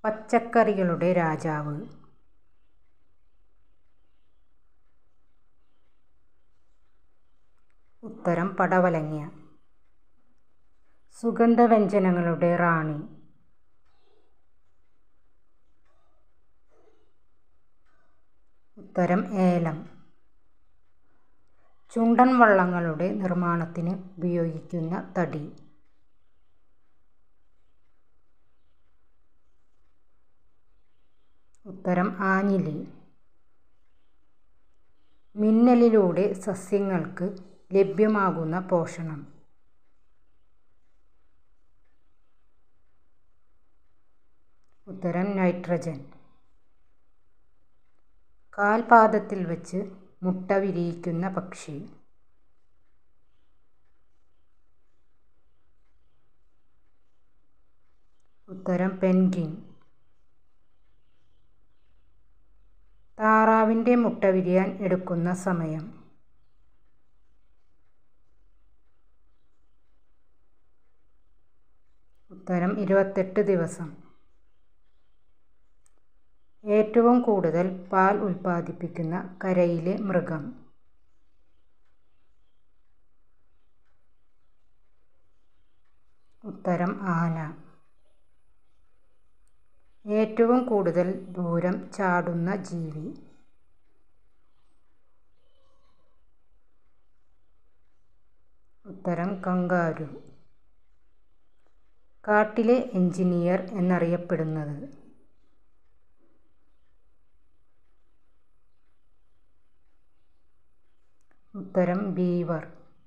പച്ചക്കറികളുടെ രാജാവ് ഉത്തരം പടവലങ്ങ സുഗന്ധവ്യഞ്ജനങ്ങളുടെ റാണി ഉത്തരം ഏലം ചുണ്ടൻ വള്ളങ്ങളുടെ നിർമ്മാണത്തിന് ഉപയോഗിക്കുന്ന തടി ഉത്തരം ആഞ്ഞിലി മിന്നലിലൂടെ സസ്യങ്ങൾക്ക് ലഭ്യമാകുന്ന പോഷണം ഉത്തരം നൈട്രജൻ കാൽപാദത്തിൽ വച്ച് മുട്ട വിരിയിക്കുന്ന പക്ഷി ഉത്തരം പെൻഗ്വിൻ താറാവിൻ്റെ മുട്ട വിരിയാൻ എടുക്കുന്ന സമയം ഉത്തരം ഇരുപത്തെട്ട് ദിവസം ഏറ്റവും കൂടുതൽ പാൽ ഉൽപ്പാദിപ്പിക്കുന്ന കരയിലെ മൃഗം ഉത്തരം ആന ഏറ്റവും കൂടുതൽ ദൂരം ചാടുന്ന ജീവി ഉത്തരം കങ്കാരു കാട്ടിലെ എഞ്ചിനീയർ എന്നറിയപ്പെടുന്നത് ഉത്തരം ബീവർ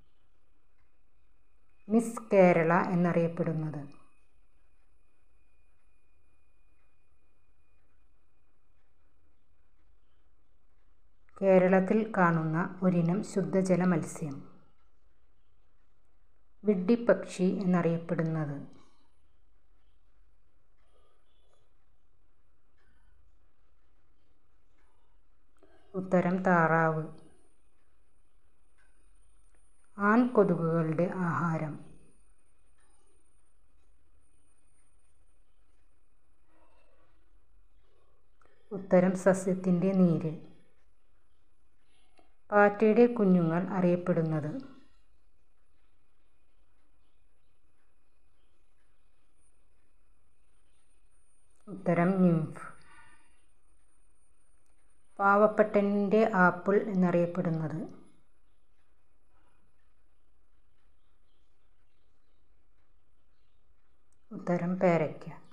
മിസ് കേരള എന്നറിയപ്പെടുന്നത് കേരളത്തിൽ കാണുന്ന ഒരിനം ശുദ്ധജല മത്സ്യം വിഡ്ഢിപ്പക്ഷി എന്നറിയപ്പെടുന്നത് ഉത്തരം താറാവ് ആൺകൊതുകുകളുടെ ആഹാരം ഉത്തരം സസ്യത്തിൻ്റെ നീര് പാറ്റയുടെ കുഞ്ഞുങ്ങൾ അറിയപ്പെടുന്നത് ഉത്തരം നിംഫ് പാവപ്പെട്ടൻ്റെ ആപ്പിൾ എന്നറിയപ്പെടുന്നത് ഉത്തരം പേരയ്ക്ക